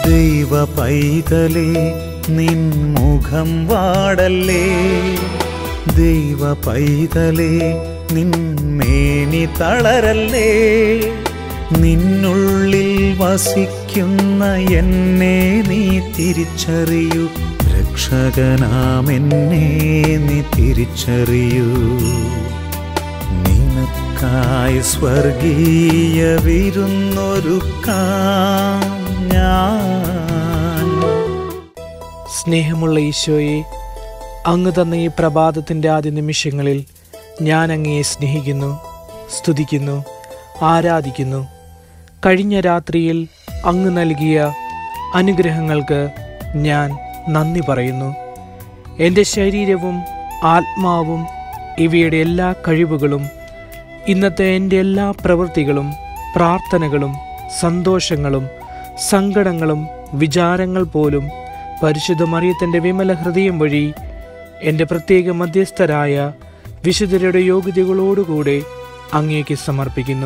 ദൈവ പൈതലേ നിൻ മുഖം വാടല്ലേ ദൈവ പൈതലേ നിൻ മേനി തളരല്ലേ നിന്നുള്ളിൽ വസിക്കുന്ന എന്നെ നീ തിരിച്ചറിയൂ രക്ഷകനാം എന്നെ നീ തിരിച്ചറിയൂ നിനക്കായി സ്വർഗീയ വിരുന്നൊരുക്കാം ഞാൻ സ്നേഹമുള്ള ഈശോയെ അങ്ങ് തന്ന ഈ പ്രഭാതത്തിൻ്റെ ആദ്യ നിമിഷങ്ങളിൽ ഞാൻ അങ്ങയെ സ്നേഹിക്കുന്നു സ്തുതിക്കുന്നു ആരാധിക്കുന്നു കഴിഞ്ഞ രാത്രിയിൽ അങ്ങ് നൽകിയ അനുഗ്രഹങ്ങൾക്ക് ഞാൻ നന്ദി പറയുന്നു എൻ്റെ ശരീരവും ആത്മാവും ഇവയുടെ എല്ലാ കഴിവുകളും ഇന്നത്തെ എൻ്റെ എല്ലാ പ്രവൃത്തികളും പ്രാർത്ഥനകളും സന്തോഷങ്ങളും സങ്കടങ്ങളും വിചാരങ്ങൾ പോലും പരിശുദ്ധ മറിയത്തിൻ്റെ വിമല ഹൃദയം വഴി എൻ്റെ പ്രത്യേക മധ്യസ്ഥരായ വിശുദ്ധരുടെ യോഗ്യതകളോടുകൂടെ അങ്ങേക്ക് സമർപ്പിക്കുന്നു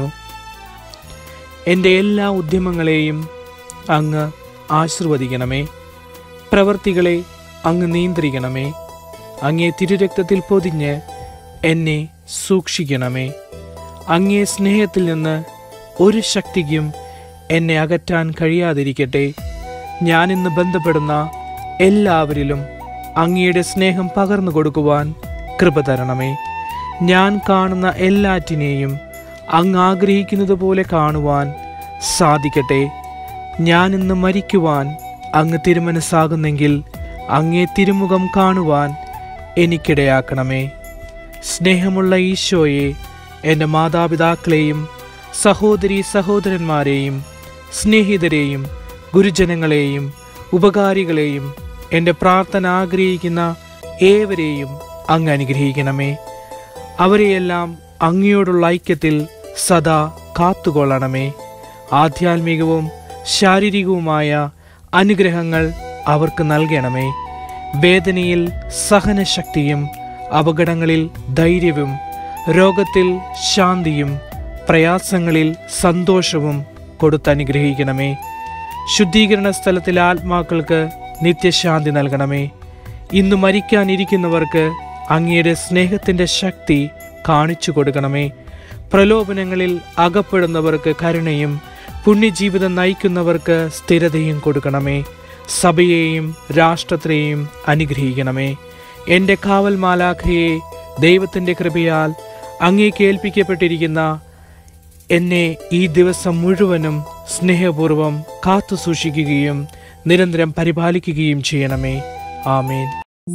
എൻ്റെ എല്ലാ ഉദ്യമങ്ങളെയും അങ്ങ് ആശീർവദിക്കണമേ പ്രവർത്തികളെ അങ്ങ് നിയന്ത്രിക്കണമേ അങ്ങേ തിരുരക്തത്തിൽ പൊതിഞ്ഞ് എന്നെ സൂക്ഷിക്കണമേ അങ്ങേ സ്നേഹത്തിൽ നിന്ന് ഒരു ശക്തിക്കും എന്നെ അകറ്റാൻ കഴിയാതിരിക്കട്ടെ ഞാനിന്ന് ബന്ധപ്പെടുന്ന എല്ലാവരിലും അങ്ങയുടെ സ്നേഹം പകർന്നു കൊടുക്കുവാൻ കൃപ തരണമേ ഞാൻ കാണുന്ന എല്ലാറ്റിനെയും അങ്ങ് ആഗ്രഹിക്കുന്നത് പോലെ കാണുവാൻ സാധിക്കട്ടെ ഞാൻ ഇന്ന് മരിക്കുവാൻ അങ്ങ് തിരുമനസ്സാകുന്നെങ്കിൽ അങ്ങേ തിരുമുഖം കാണുവാൻ എനിക്കിടയാക്കണമേ സ്നേഹമുള്ള ഈശോയെ എൻ്റെ മാതാപിതാക്കളെയും സഹോദരി സഹോദരന്മാരെയും സ്നേഹിതരെയും ഗുരുജനങ്ങളെയും ഉപകാരികളെയും എൻ്റെ പ്രാർത്ഥന ആഗ്രഹിക്കുന്ന ഏവരെയും അങ്ങ് അനുഗ്രഹിക്കണമേ അവരെയെല്ലാം അങ്ങയോടുള്ള ഐക്യത്തിൽ സദാ കാത്തുകൊള്ളണമേ ആധ്യാത്മികവും ശാരീരികവുമായ അനുഗ്രഹങ്ങൾ അവർക്ക് നൽകണമേ വേദനയിൽ സഹനശക്തിയും അപകടങ്ങളിൽ ധൈര്യവും രോഗത്തിൽ ശാന്തിയും പ്രയാസങ്ങളിൽ സന്തോഷവും കൊടുത്തനുഗ്രഹിക്കണമേ ശുദ്ധീകരണ സ്ഥലത്തിലെ ആത്മാക്കൾക്ക് നിത്യശാന്തി നൽകണമേ ഇന്ന് മരിക്കാനിരിക്കുന്നവർക്ക് അങ്ങയുടെ സ്നേഹത്തിൻ്റെ ശക്തി കാണിച്ചു കൊടുക്കണമേ പ്രലോഭനങ്ങളിൽ അകപ്പെടുന്നവർക്ക് കരുണയും പുണ്യജീവിതം നയിക്കുന്നവർക്ക് സ്ഥിരതയും കൊടുക്കണമേ സഭയെയും രാഷ്ട്രത്തെയും അനുഗ്രഹിക്കണമേ എൻ്റെ കാവൽ മാലാഖയെ ദൈവത്തിൻ്റെ കൃപയാൽ അങ്ങേക്ക് ഏൽപ്പിക്കപ്പെട്ടിരിക്കുന്ന എന്നെ ഈ ദിവസം മുഴുവനും സ്നേഹപൂർവം കാത്തു സൂക്ഷിക്കുകയും നിരന്തരം പരിപാലിക്കുകയും ചെയ്യണമേ ആമേൻ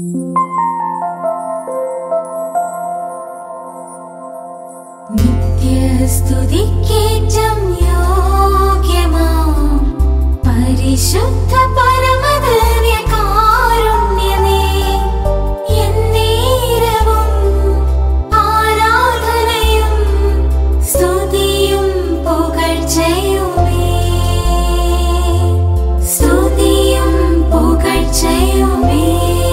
നിത്യസ്തുതിക്കേറ്റം യോഗ്യമാം പരിശുദ്ധ പരമധന്യകാരുണ്യമേ എന്നേരവും ആരാധനയും സ്തുതിയും പുകഴ്ചയുമേ സ്തുതിയും പുകഴ്ചയുമേ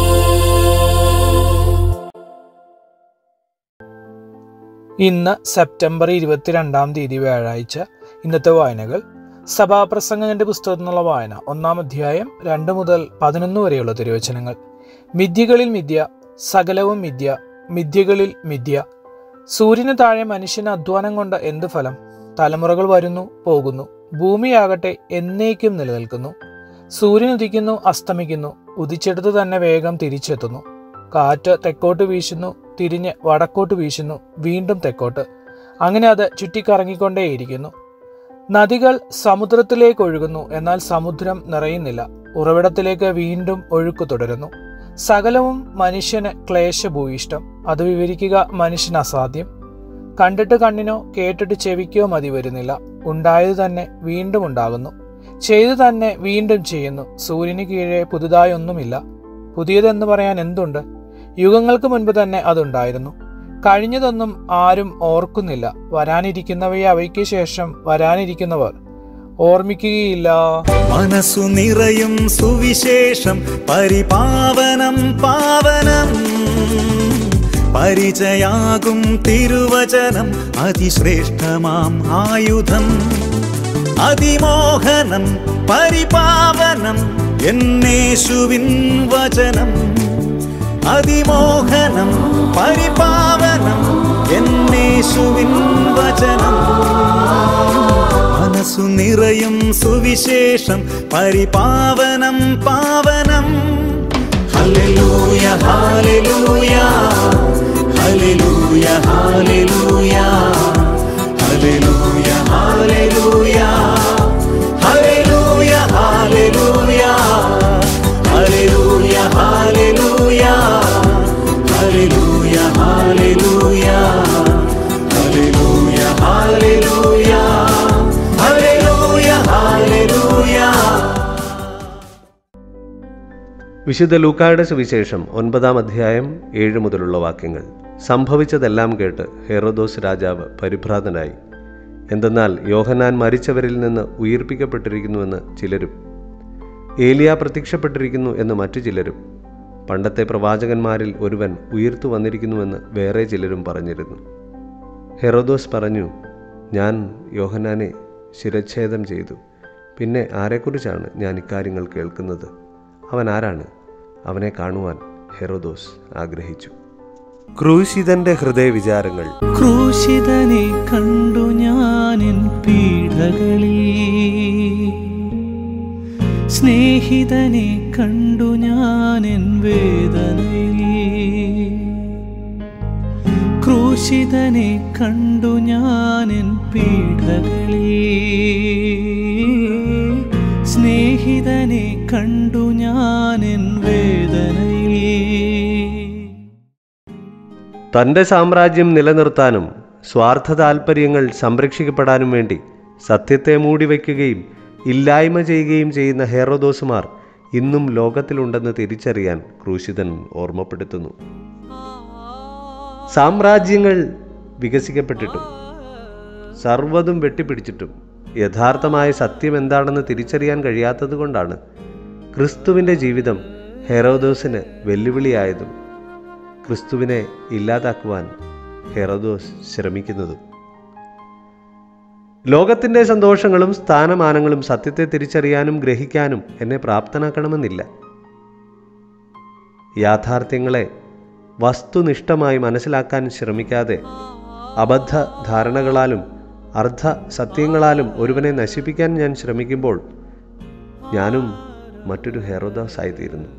ഇന്ന് സെപ്റ്റംബർ ഇരുപത്തിരണ്ടാം തീയതി വ്യാഴാഴ്ച ഇന്നത്തെ വായനകൾ സഭാപ്രസംഗത്തിന്റെ പുസ്തകത്തിൽ നിന്നുള്ള വായന ഒന്നാം അധ്യായം രണ്ട് മുതൽ പതിനൊന്ന് വരെയുള്ള തിരുവചനങ്ങൾ മിഥ്യകളിൽ മിഥ്യ സകലവും മിഥ്യ മിഥ്യകളിൽ മിഥ്യ സൂര്യന് താഴെ മനുഷ്യന് അധ്വാനം കൊണ്ട് എന്ത് ഫലം തലമുറകൾ വരുന്നു പോകുന്നു ഭൂമിയാകട്ടെ എന്നേക്കും നിലനിൽക്കുന്നു സൂര്യൻ ഉദിക്കുന്നു അസ്തമിക്കുന്നു ഉദിച്ചെടുത്ത് തന്നെ വേഗം തിരിച്ചെത്തുന്നു കാറ്റ് തെക്കോട്ട് വീശുന്നു തിരിഞ്ഞ് വടക്കോട്ട് വീശുന്നു വീണ്ടും തെക്കോട്ട് അങ്ങനെ അത് ചുറ്റിക്കറങ്ങിക്കൊണ്ടേയിരിക്കുന്നു നദികൾ സമുദ്രത്തിലേക്ക് ഒഴുകുന്നു എന്നാൽ സമുദ്രം നിറയുന്നില്ല ഉറവിടത്തിലേക്ക് വീണ്ടും ഒഴുക്ക് തുടരുന്നു സകലവും മനുഷ്യന് ക്ലേശഭൂയിഷ്ടം അത് വിവരിക്കുക മനുഷ്യന് അസാധ്യം കണ്ടിട്ട് കണ്ണിനോ കേട്ടിട്ട് ചെവിക്കോ മതി വരുന്നില്ല ഉണ്ടായത് തന്നെ വീണ്ടും ഉണ്ടാകുന്നു ചെയ്തു തന്നെ വീണ്ടും ചെയ്യുന്നു സൂര്യന് കീഴെ പുതുതായി ഒന്നുമില്ല പുതിയതെന്ന് പറയാൻ എന്തുണ്ട് യുഗങ്ങൾക്ക് മുൻപ് തന്നെ അതുണ്ടായിരുന്നു കഴിഞ്ഞതൊന്നും ആരും ഓർക്കുന്നില്ല വരാനിരിക്കുന്നവയെ അവയ്ക്ക് ശേഷം വരാനിരിക്കുന്നവർ ഓർമ്മിക്കുകയില്ല മനസ്സു നിറയും സുവിശേഷം പരിപാവനം പാവനം പരിചയാകും തിരുവചനം അതിശ്രേഷ്ഠമാം ആയുധം അതിമോഹനം പരിപാവനം എന്നേശുവിൻ വചനം അതിമോഹനം പരിപാവനം എന്നേശുവിൻ വചനം മനസ്സു നിറയും സുവിശേഷം പരിപാവനം പാവനം ഹല്ലേലൂയ ഹല്ലേലൂയ ഹല്ലേലൂയ ഹല്ലേലൂയ ഹല്ലേലൂയ ഹല്ലേലൂയ ഹല്ലേലൂയ ഹല്ലേലൂയ ഹല്ലേലൂയ ഹല്ലേലൂയ ഹല്ലേലൂയ ഹല്ലേലൂയ ഹല്ലേലൂയ ഹല്ലേലൂയ ഹല്ലേലൂയ ഹല്ലേലൂയ വിശുദ്ധ ലൂക്കായുടെ സുവിശേഷം ഒൻപതാം അധ്യായം ഏഴ് മുതലുള്ള വാക്യങ്ങൾ സംഭവിച്ചതെല്ലാം കേട്ട് ഹെറോദോസ് രാജാവ് പരിഭ്രാന്തനായി എന്തെന്നാൽ യോഹന്നാൻ മരിച്ചവരിൽ നിന്ന് ഉയിർപ്പിക്കപ്പെട്ടിരിക്കുന്നുവെന്ന് ചിലരും ഏലിയ പ്രത്യക്ഷപ്പെട്ടിരിക്കുന്നു എന്ന് മറ്റു ചിലരും പണ്ടത്തെ പ്രവാചകന്മാരിൽ ഒരുവൻ ഉയർത്തു വന്നിരിക്കുന്നുവെന്ന് വേറെ ചിലരും പറഞ്ഞിരുന്നു ഹെറോദോസ് പറഞ്ഞു ഞാൻ യോഹന്നാനെ ശിരച്ഛേദം ചെയ്തു പിന്നെ ആരെക്കുറിച്ചാണ് ഞാൻ ഇക്കാര്യങ്ങൾ കേൾക്കുന്നത് അവൻ ആരാണ് അവനെ കാണുവാൻ ഹെറോദോസ് ആഗ്രഹിച്ചു ക്രൂശിതന്റെ ഹൃദയവിചാരങ്ങൾ ക്രൂശിതനെ കണ്ടു ഞാനിൻ പീഡകളിൽ സ്നേഹിതനെ കണ്ടു ഞാനിൻ വേദനയിൽ ക്രൂശിതനെ കണ്ടു ഞാനിൻ പീഡകളിൽ സ്നേഹിതനെ കണ്ടു ഞാനിൻ വേദനയിൽ തൻ്റെ സാമ്രാജ്യം നിലനിർത്താനും സ്വാർത്ഥ താൽപ്പര്യങ്ങൾ സംരക്ഷിക്കപ്പെടാനും വേണ്ടി സത്യത്തെ മൂടിവെക്കുകയും ഇല്ലായ്മ ചെയ്യുകയും ചെയ്യുന്ന ഹെറോദോസുമാർ ഇന്നും ലോകത്തിലുണ്ടെന്ന് തിരിച്ചറിയാൻ ക്രൂശിതൻ ഓർമ്മപ്പെടുത്തുന്നു സാമ്രാജ്യങ്ങൾ വികസിക്കപ്പെട്ടിട്ടും സർവ്വതും വെട്ടിപ്പിടിച്ചിട്ടും യഥാർത്ഥമായ സത്യം എന്താണെന്ന് തിരിച്ചറിയാൻ കഴിയാത്തത് കൊണ്ടാണ് ക്രിസ്തുവിൻ്റെ ജീവിതം ഹെറോദോസിന് വെല്ലുവിളിയായതും ക്രിസ്തുവിനെ ഇല്ലാതാക്കുവാൻ ഹെറോദോസ് ശ്രമിക്കുന്നതും ലോകത്തിൻ്റെ സന്തോഷങ്ങളും സ്ഥാനമാനങ്ങളും സത്യത്തെ തിരിച്ചറിയാനും ഗ്രഹിക്കാനും എന്നെ പ്രാപ്തനാക്കണമെന്നില്ല യാഥാർത്ഥ്യങ്ങളെ വസ്തുനിഷ്ഠമായി മനസ്സിലാക്കാൻ ശ്രമിക്കാതെ അബദ്ധ ധാരണകളാലും അർദ്ധ സത്യങ്ങളാലും ഒരുവനെ നശിപ്പിക്കാൻ ഞാൻ ശ്രമിക്കുമ്പോൾ ഞാനും മറ്റൊരു ഹെറോദാസ് ആയിത്തീരുന്നു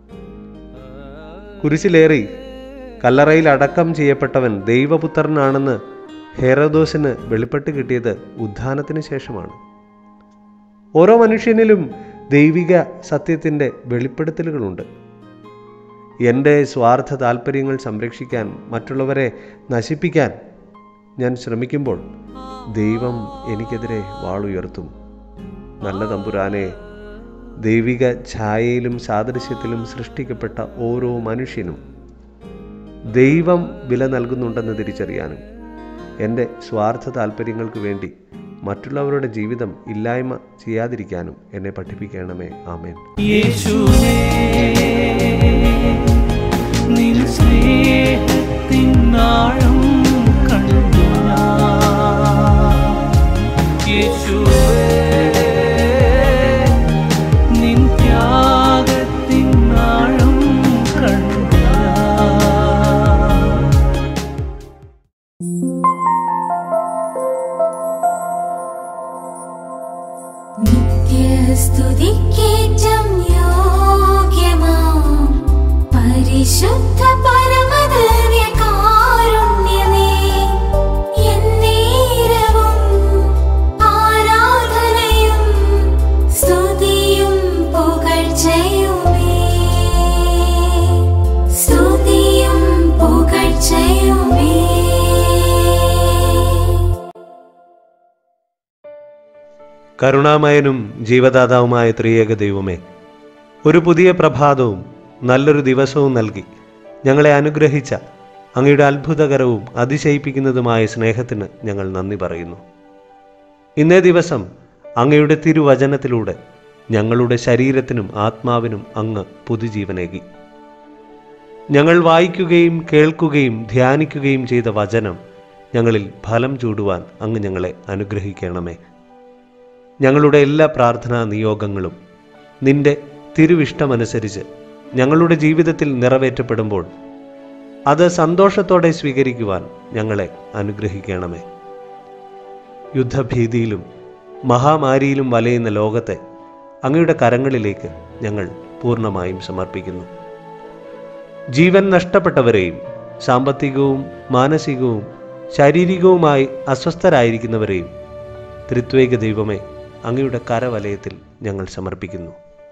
കുരിശിലേറി കല്ലറയിൽ അടക്കം ചെയ്യപ്പെട്ടവൻ ദൈവപുത്രനാണെന്ന് ഹെറോദോസിന് വെളിപ്പെട്ട് കിട്ടിയത് ഉത്ഥാനത്തിന് ശേഷമാണ് ഓരോ മനുഷ്യനിലും ദൈവിക സത്യത്തിൻ്റെ വെളിപ്പെടുത്തലുകളുണ്ട് എൻ്റെ സ്വാർത്ഥ താല്പര്യങ്ങൾ സംരക്ഷിക്കാൻ മറ്റുള്ളവരെ നശിപ്പിക്കാൻ ഞാൻ ശ്രമിക്കുമ്പോൾ ദൈവം എനിക്കെതിരെ വാളുയർത്തും നല്ല തമ്പുരാനെ ദൈവിക ഛായയിലും സാദൃശ്യത്തിലും സൃഷ്ടിക്കപ്പെട്ട ഓരോ മനുഷ്യനും ദൈവം വില നൽകുന്നുണ്ടെന്ന് തിരിച്ചറിയാനും എൻ്റെ സ്വാർത്ഥ താല്പര്യങ്ങൾക്ക് വേണ്ടി മറ്റുള്ളവരുടെ ജീവിതം ഇല്ലായ്മ ചെയ്യാതിരിക്കാനും എന്നെ പഠിപ്പിക്കണമേ ആമേൻ യേശുവേ നിൻ സ്നേഹത്തിൻ ആഴം കണ്ടു ഞാൻ. യേശുവേ നിൻ ത്യാഗത്തിൻ ആഴം കണ്ടു ഞാൻ. നിത്യസ്തുതിക്കേറ്റം യോഗ്യമാം പരിശുദ്ധ പരമദിവ്യകാരുണ്യമേ, എന്നേരവും ആരാധനയും സ്തുതിയും പുകഴ്ചയുമേ. സ്തുതിയും പുകഴ്ചയുമേ കരുണാമയനും ജീവദാതാവുമായ ത്രിയേക ദൈവമേ ഒരു പുതിയ പ്രഭാതവും നല്ലൊരു ദിവസവും നൽകി ഞങ്ങളെ അനുഗ്രഹിച്ച അങ്ങയുടെ അത്ഭുതകരവും അതിശയിപ്പിക്കുന്നതുമായ സ്നേഹത്തിന് ഞങ്ങൾ നന്ദി പറയുന്നു ഇന്നേ ദിവസം അങ്ങയുടെ തിരുവചനത്തിലൂടെ ഞങ്ങളുടെ ശരീരത്തിനും ആത്മാവിനും അങ്ങ് പുതുജീവനേകി ഞങ്ങൾ വായിക്കുകയും കേൾക്കുകയും ധ്യാനിക്കുകയും ചെയ്ത വചനം ഞങ്ങളിൽ ഫലം ചൂടുവാൻ അങ്ങ് ഞങ്ങളെ അനുഗ്രഹിക്കണമേ ഞങ്ങളുടെ എല്ലാ പ്രാർത്ഥനാ നിയോഗങ്ങളും നിന്റെ തിരുവിഷ്ടമനുസരിച്ച് ഞങ്ങളുടെ ജീവിതത്തിൽ നിറവേറ്റപ്പെടുമ്പോൾ അത് സന്തോഷത്തോടെ സ്വീകരിക്കുവാൻ ഞങ്ങളെ അനുഗ്രഹിക്കണമേ യുദ്ധഭീതിയിലും മഹാമാരിയിലും വലയുന്ന ലോകത്തെ അങ്ങയുടെ കരങ്ങളിലേക്ക് ഞങ്ങൾ പൂർണ്ണമായും സമർപ്പിക്കുന്നു ജീവൻ നഷ്ടപ്പെട്ടവരെയും സാമ്പത്തികവും മാനസികവും ശാരീരികവുമായി അസ്വസ്ഥരായിരിക്കുന്നവരെയും ത്രിത്വേക ദൈവമേ അങ്ങയുടെ കരവലയത്തിൽ ഞങ്ങൾ സമർപ്പിക്കുന്നു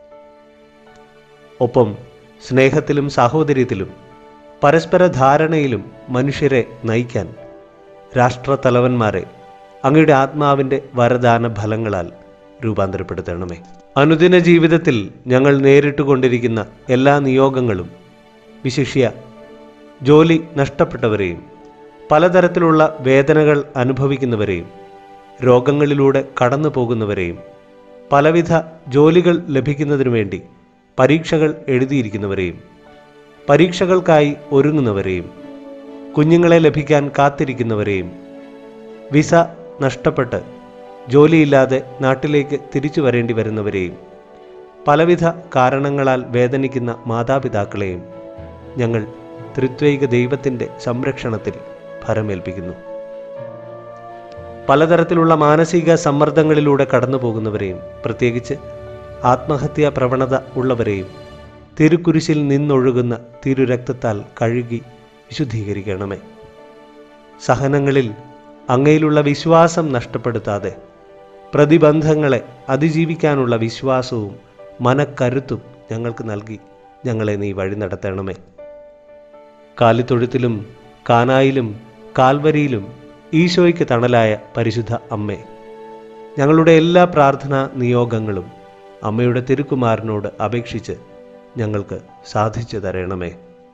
ഒപ്പം സ്നേഹത്തിലും സാഹോദര്യത്തിലും പരസ്പര ധാരണയിലും മനുഷ്യരെ നയിക്കാൻ രാഷ്ട്രത്തലവന്മാരെ അങ്ങയുടെ ആത്മാവിൻ്റെ വരദാന ഫലങ്ങളാൽ രൂപാന്തരപ്പെടുത്തണമേ അനുദിന ജീവിതത്തിൽ ഞങ്ങൾ നേരിട്ടുകൊണ്ടിരിക്കുന്ന എല്ലാ നിയോഗങ്ങളും വിശിഷ്യ ജോലി നഷ്ടപ്പെട്ടവരെയും പലതരത്തിലുള്ള വേദനകൾ അനുഭവിക്കുന്നവരെയും രോഗങ്ങളിലൂടെ കടന്നു പോകുന്നവരെയും പലവിധ ജോലികൾ ലഭിക്കുന്നതിനു വേണ്ടി പരീക്ഷകൾ എഴുതിയിരിക്കുന്നവരെയും പരീക്ഷകൾക്കായി ഒരുങ്ങുന്നവരെയും കുഞ്ഞുങ്ങളെ ലഭിക്കാൻ കാത്തിരിക്കുന്നവരെയും വിസ നഷ്ടപ്പെട്ട് ജോലിയില്ലാതെ നാട്ടിലേക്ക് തിരിച്ചു വരേണ്ടി വരുന്നവരെയും പലവിധ കാരണങ്ങളാൽ വേദനിക്കുന്ന മാതാപിതാക്കളെയും ഞങ്ങൾ ത്രിത്വൈക ദൈവത്തിൻ്റെ സംരക്ഷണത്തിൽ ഫലമേൽപ്പിക്കുന്നു പലതരത്തിലുള്ള മാനസിക സമ്മർദ്ദങ്ങളിലൂടെ കടന്നു പോകുന്നവരെയും പ്രത്യേകിച്ച് ആത്മഹത്യാ പ്രവണത ഉള്ളവരെയും തിരുക്കുരിശിൽ നിന്നൊഴുകുന്ന തിരുരക്തത്താൽ കഴുകി വിശുദ്ധീകരിക്കണമേ സഹനങ്ങളിൽ അങ്ങയിലുള്ള വിശ്വാസം നഷ്ടപ്പെടുത്താതെ പ്രതിബന്ധങ്ങളെ അതിജീവിക്കാനുള്ള വിശ്വാസവും മനക്കരുത്തും ഞങ്ങൾക്ക് നൽകി ഞങ്ങളെ നീ വഴി നടത്തണമേ കാലിത്തൊഴുത്തിലും കാനായിലും കാൽവരിയിലും ഈശോയ്ക്ക് തണലായ പരിശുദ്ധ അമ്മേ ഞങ്ങളുടെ എല്ലാ പ്രാർത്ഥനാ നിയോഗങ്ങളും അമ്മയുടെ തിരുക്കുമാരനോട് അപേക്ഷിച്ച് ഞങ്ങൾക്ക് സാധിച്ചു തരണമേ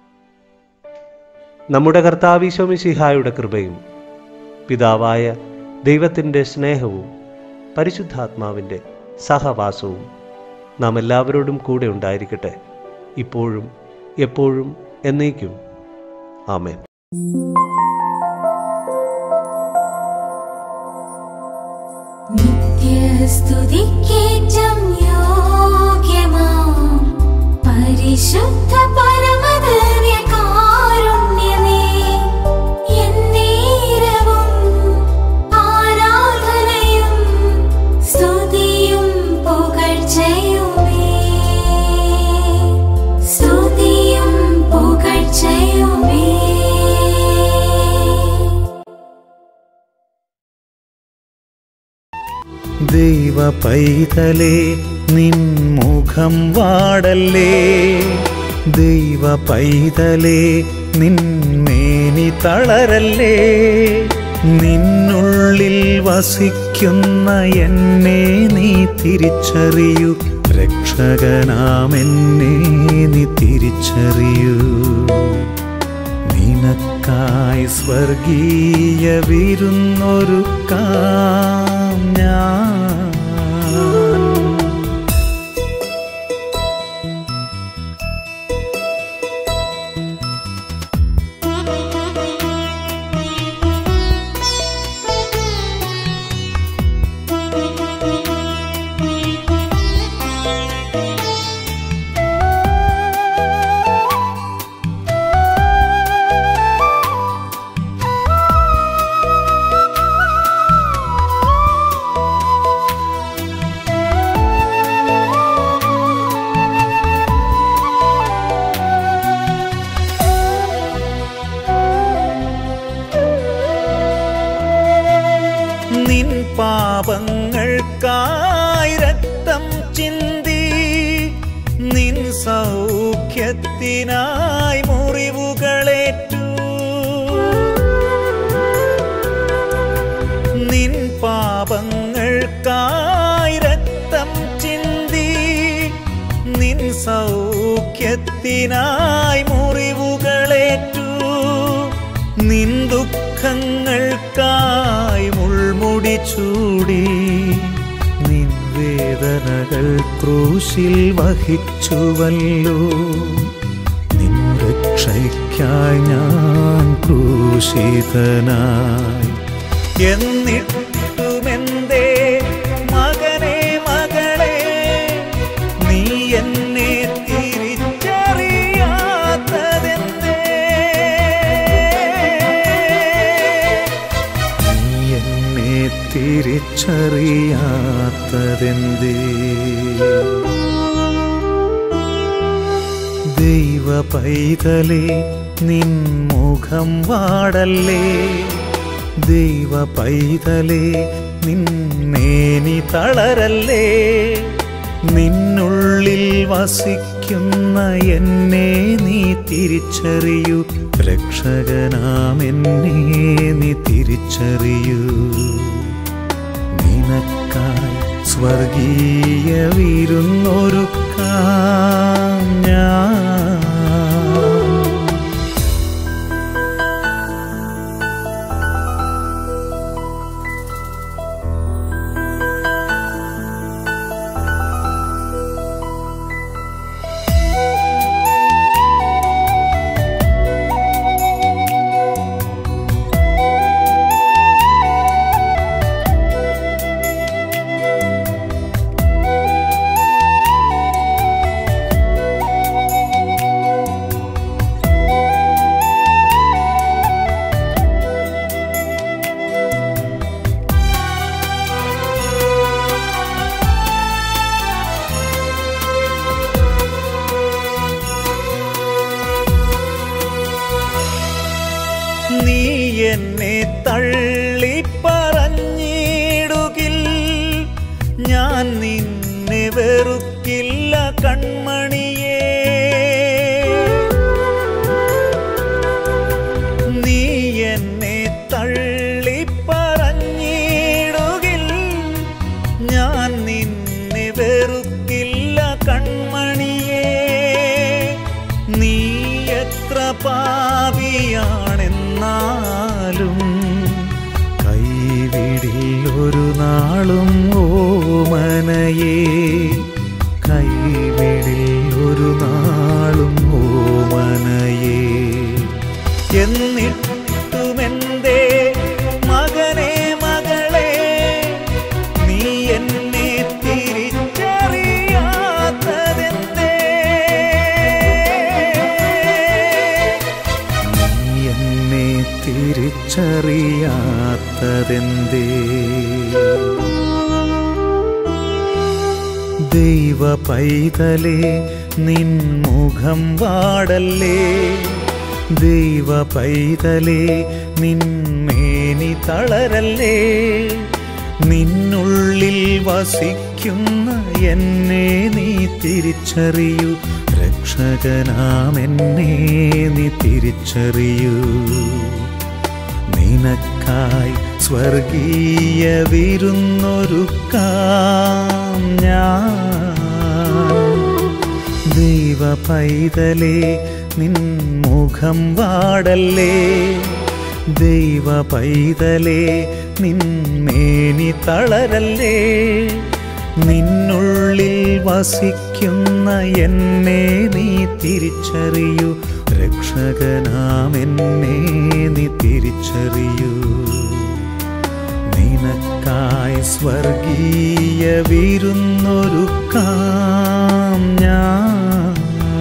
നമ്മുടെ കർത്താവിശോമിശിഹായുടെ കൃപയും പിതാവായ ദൈവത്തിൻ്റെ സ്നേഹവും പരിശുദ്ധാത്മാവിൻ്റെ സഹവാസവും നാം എല്ലാവരോടും കൂടെ ഉണ്ടായിരിക്കട്ടെ ഇപ്പോഴും എപ്പോഴും എന്നേക്കും ആമേൻ നിത്യസ്തുതിക്കേറ്റം യോഗ്യമാം പരിശുദ്ധ പരമധന്യകാരുണ്യമേ എന്നേരവും ആരാധനയും സ്തുതിയും പുകഴ്ചയുമേ സ്തുതിയും പുകഴ്ചയുമേ ദൈവ പൈതലേ നിൻമുഖം വാടല്ലേ ദൈവ പൈതലേ നിന്മേനി തളരല്ലേ നിന്നുള്ളിൽ വസിക്കുന്ന എന്നെ നീ തിരിച്ചറിയൂ രക്ഷകനാമെന്നെ നീ തിരിച്ചറിയൂ നിനക്കായി സ്വർഗീയ വിരുന്നൊരുക്കാം ഞാൻ നിൻ പാപങ്ങൾക്കായി രക്തം ചിന്തി നിൻ സൗഖ്യത്തിനായി മുറിവുകളേറ്റു നിൻ പാപങ്ങൾക്കായി രക്തം ചിന്തി നിൻ സൗഖ്യത്തിനായി മുറിവുകളേറ്റു നിൻ ദുഃഖങ്ങൾക്കായി മുൾമുടി ചൂടി നിൻ വേദനകൾ ക്രൂശിൽ വഹിച്ചുവല്ലോ നിൻ രക്ഷയ്ക്കായി ഞാൻ ക്രൂശിതനായി എന്നിട്ടുമെന്തേ മകനെ തിരിച്ചറിയാത്തതെന്തേ ദൈവ പൈതലേ നിൻ മുഖം വാടല്ലേ ദൈവ പൈതലേ നിന്നേനി തളരല്ലേ നിന്നുള്ളിൽ വസിക്കുന്ന എന്നെ നീ തിരിച്ചറിയൂ രക്ഷകനാം എന്നെ നീ തിരിച്ചറിയൂ നിനക്കായി സ്വർഗീയ വിരുന്നൊരുക്കാം ഞാൻ നീ എന്നെ തള്ളി പറഞ്ഞിടുകിൽ ഞാൻ നിന്നെ വെറുക്കില്ല കൺമണിയേ നീ എന്നെ തള്ളി പറഞ്ഞിടുകിൽ ഞാൻ നിന്നെ വെറുക്കില്ല കൺമണിയേ നീ എത്ര പാപിയാണെന്നാലും കൈവിടിൽ ഒരു നാളും ഓമനയേ കൈവിടിൽ ഒരു നാളും ഓമനയേ എന്നിട്ടുമെന്തേ മകനെ മകളെ നീ എന്നെ തിരിച്ചറിയാത്തതെന്തേ നീ എന്നെ തിരിച്ചറിയാത്തതെന്തേ ദൈവ പൈതലേ നിൻ മുഖം വാടല്ലേ ദൈവ പൈതലേ നിന്മേനി തളരല്ലേ നിന്നുള്ളിൽ വസിക്കുന്ന എന്നെ നീ തിരിച്ചറിയൂ രക്ഷകനാം എന്നെ നീ തിരിച്ചറിയൂ നിനക്കായി സ്വർഗീയ വിരുന്നൊരുക്കാം ഞാൻ ദൈവ പൈതലേ നിൻ മുഖം വാടല്ലേ ദൈവ പൈതലേ നിന്മേനി തളരല്ലേ നിന്നുള്ളിൽ വസിക്കുന്ന എന്നെ നീ തിരിച്ചറിയൂ രക്ഷകനാം എന്നെ നീ തിരിച്ചറിയൂ നിനക്കായി സ്വർഗീയ വിരുന്നൊരുക്കാം ഞാൻ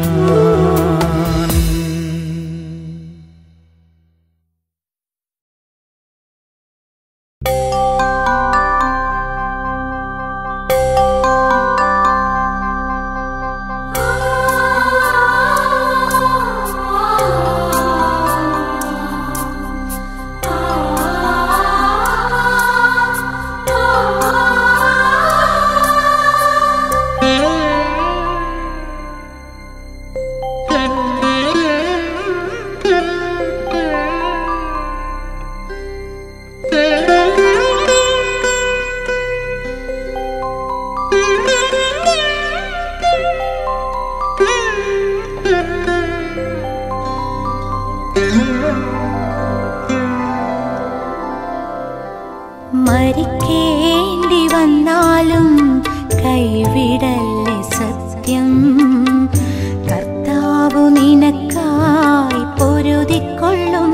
മരിക്കേണ്ടി വന്നാലും കൈവിടല്ലേ സത്യം കർത്താവു നിനക്കായി പൊരുതിക്കൊള്ളും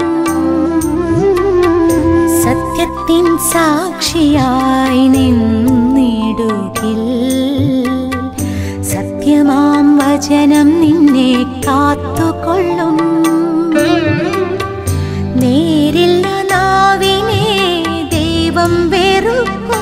സത്യത്തിൻ സാക്ഷിയായി നിന്നിടുകിൽ സത്യമാം വചനം നിന്നെ കാത്തുകൊള്ളും നേരില്ല നാവിനെ ദൈവം വെറുക്കും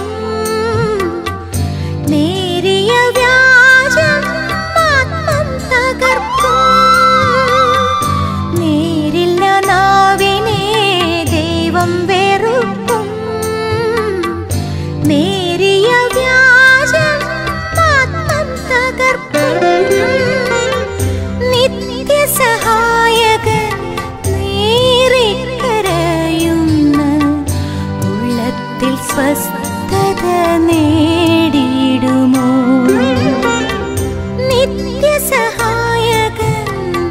സ്വസ്ഥത നേടിയിടുമോ നിത്യസഹായകൻ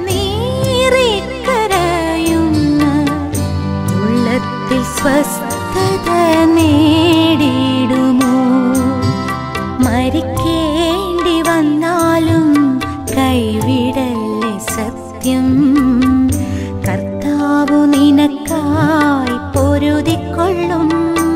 നീറിക്കരയുന്ന ഉള്ളത്തിൽ സ്വസ്ഥത നേടിയിടുമോ മരിക്കേണ്ടി വന്നാലും കൈവിടല്ലേ സത്യം കർത്താവു നിനക്കായി പൊരുതിക്കൊള്ളും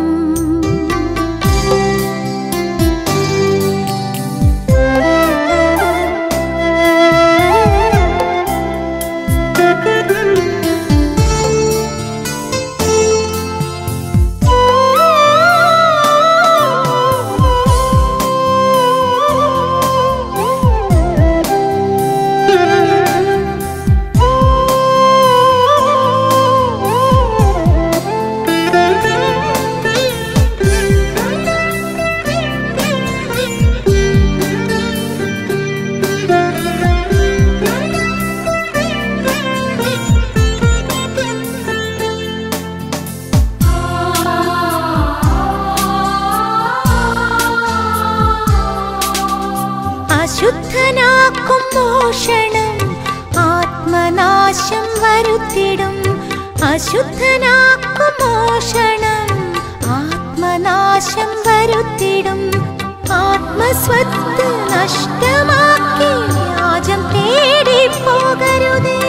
അശുദ്ധനാക്കും മോഷണം ആത്മനാശം വരുത്തിടും അശുദ്ധനാക്കും മോഷണം ആത്മനാശം വരുത്തിടും ആത്മസ്വത്ത് നഷ്ടമാക്കി വ്യാജം തേടി പോകരുതേ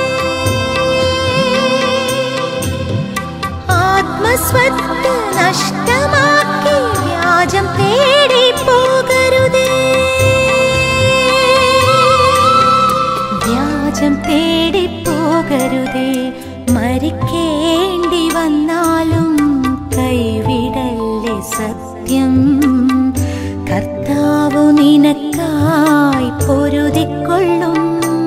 ആത്മസ്വത്ത് നഷ്ടമാക്കി വ്യാജം തേടി പോകരുതേ വ്യാജം തേടി പോകരുതേ മരിക്കേണ്ടി വന്നാലും കൈവിടല്ലേ സത്യം കർത്താവു നിനക്കായി പൊരുതിക്കൊള്ളും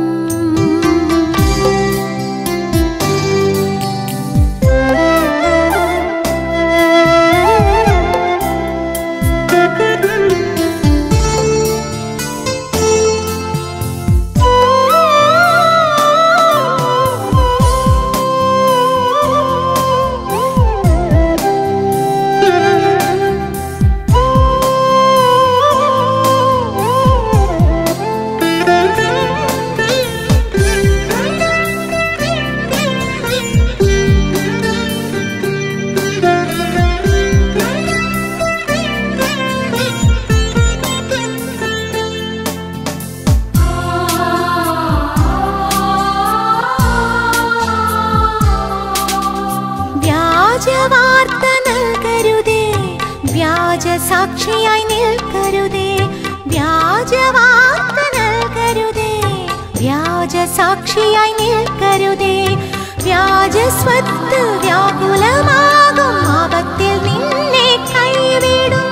വ്യാജവാർത്ത നൽകരുതേ വ്യാജ സാക്ഷിയായി നിൽക്കരുതേ വ്യാജവാർത്ത നൽകരുതേ വ്യാജ സാക്ഷിയായി നിൽക്കരുതേ വ്യാജ സ്വത്ത് വ്യാകുലമാകും ആപത്തിൽ നിന്നെ കൈവിടും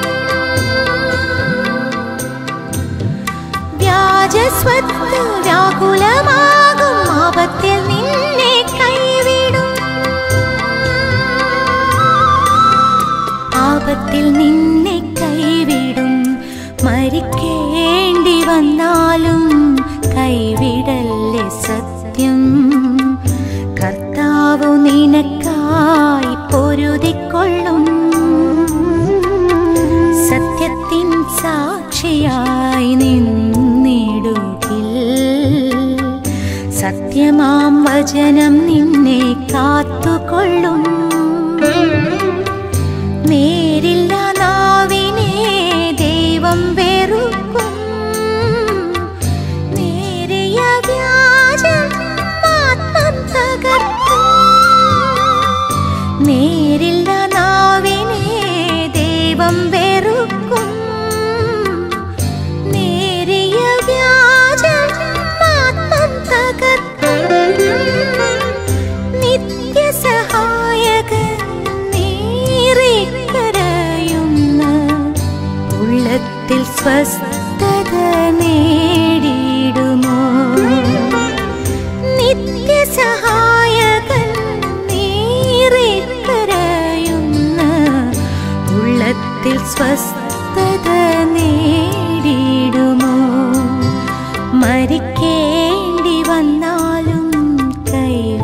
വ്യാജ സ്വത്ത് വ്യാകുലമാകും ആപത്തിൽ നിന്നെ കൈവിടും ആപത്തിൽ നിന്നെ കൈവിടും മരിക്കേണ്ടി വന്നാലും കൈവിടല്ലേ സത്യം കർത്താവു നിനക്കായി പൊരുതിക്കൊള്ളും സത്യത്തിൻ സാക്ഷിയായി നിന്നിടുകിൽ സത്യമാം വചനം നിന്നെ കാത്തുകൊള്ളും നേരില്ല നാവിനെ ദൈവം വെറുക്കും നേരിയ വ്യാജം ആത്മം തകർക്കും നേരില്ല നാവിനെ ദൈവം വെറുക്കും നേരിയ വ്യാജം ആത്മം തകർക്കും നിത്യസഹായകൻ നീറിക്കരയുന്ന ഉള്ളത്തിൽ സ്വസ്ഥത നേടിയിടുമോ നിത്യസഹായകൻ നീറിക്കരയുന്ന ഉള്ളത്തിൽ സ്വസ്ഥത നേടിയിടുമോ മരിക്കേണ്ടി വന്നാലും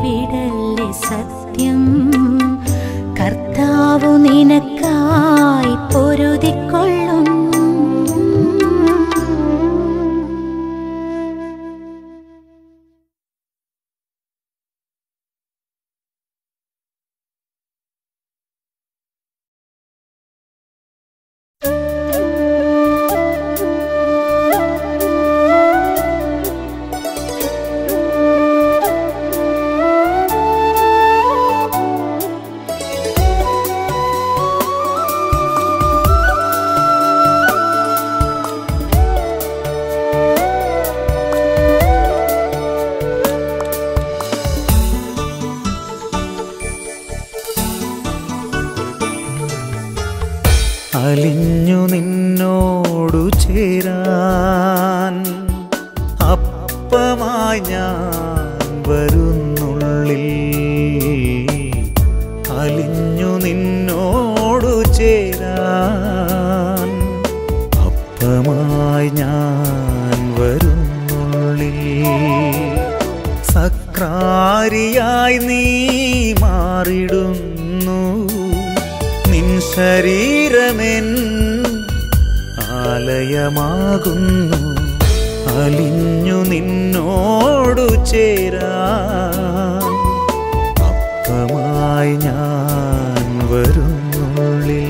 കൈവിടല്ലേ സത്യം കർത്താവു നിനക്കായി എനിക്കായി പൊരുതിക്കൊള്ളും അലിഞ്ഞു നിന്നോടു ചേരാൻ അപ്പമായി ഞാൻ വരുന്നുള്ളിൽ അലിഞ്ഞു നിന്നോടു ചേരാൻ അപ്പമായി ഞാൻ വരുന്നുള്ളിൽ സക്രാരിയായി നീ മാറിടുന്നു നിൻ ശരീരമെൻ ആലയമാകുന്നു അലിഞ്ഞു നിന്നോടു ചേരാൻ അപ്പമായി ഞാൻ വരുന്നുള്ളിൽ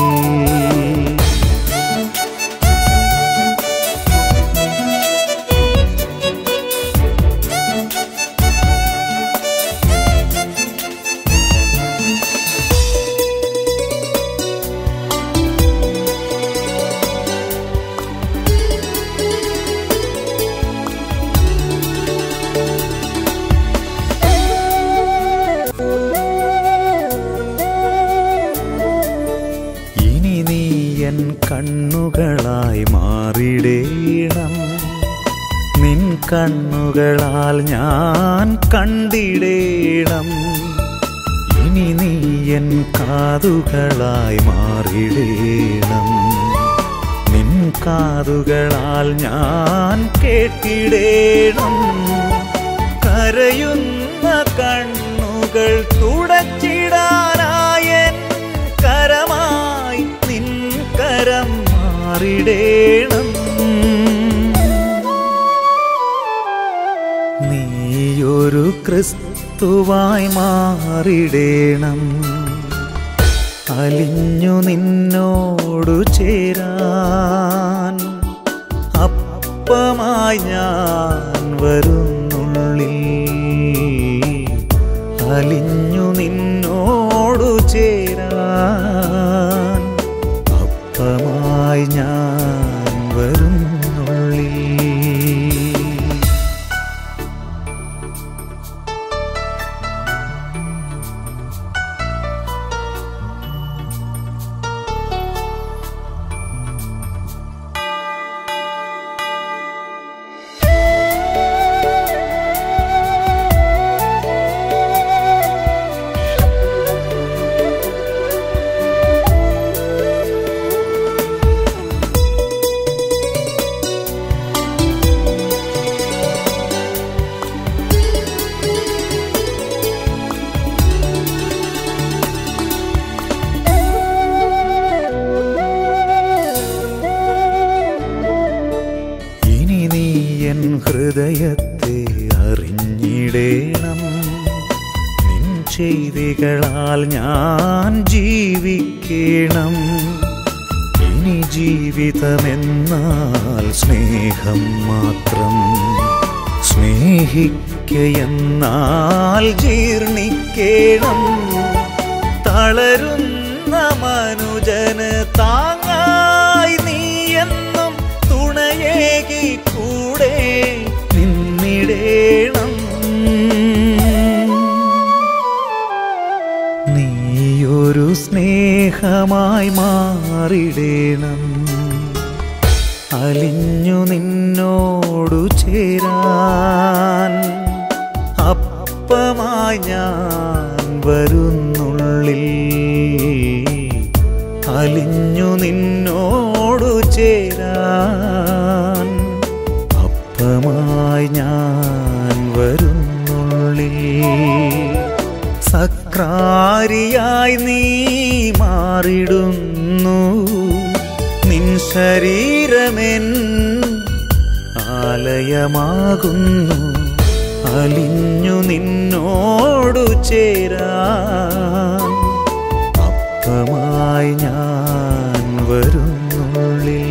ഇനി നീ എൻ കണ്ണുകളായി മാറിടേണം നിൻ കണ്ണുകളാൽ ഞാൻ കണ്ടിടേണം ഇനി നീ എൻ കാതുകളായി മാറിടേണം നിൻ കാതുകളാൽ ഞാൻ കേട്ടിടേണം കരയുന്ന കണ്ണുകൾ തുടച്ചിടാനായൻ കരമായി നിൻ കരം മാറിടേണം നീയൊരു ക്രിസ്തുവായി മാറിടേണം അലിഞ്ഞു നിന്നോടു ചേരാൻ അപ്പമായി ഞാൻ വരുന്നുള്ളിൽ അലിഞ്ഞു നിന്നോടു ചേരാൻ അപ്പമായി ഞാൻ വരുന്നുള്ളിൽ ഇനി നീ എൻ ഹൃദയത്തെ അറിഞ്ഞിടേണം നിൻ ചെയ്തികളാൽ ഞാൻ ജീവിക്കണം ഇനി ജീവിതമെന്നാൽ സ്നേഹം മാത്രം സ്നേഹിക്കയെന്നാൽ ജീർണിക്കണം തളരുന്ന മനുജന് താങ്ങായി നീ എന്നും തുണയേകി കൂടെ നിന്നിടേണം നീയൊരു സ്നേഹമായി മാറിടേണം അലിഞ്ഞു നിന്നോടു ചേരാൻ അപ്പമായി ഞാൻ വരുന്നുള്ളിൽ അലിഞ്ഞു നിന്നോടു ചേരാൻ അപ്പമായി ഞാൻ വരുന്നുള്ളിൽ സക്രാരിയായി നീ മാറിടുന്നു ശരീരമെൻ ആലയമാകുന്നു അലിഞ്ഞു നിന്നോടു ചേരാൻ അപ്പമായി ഞാൻ വരുന്നുള്ളിൽ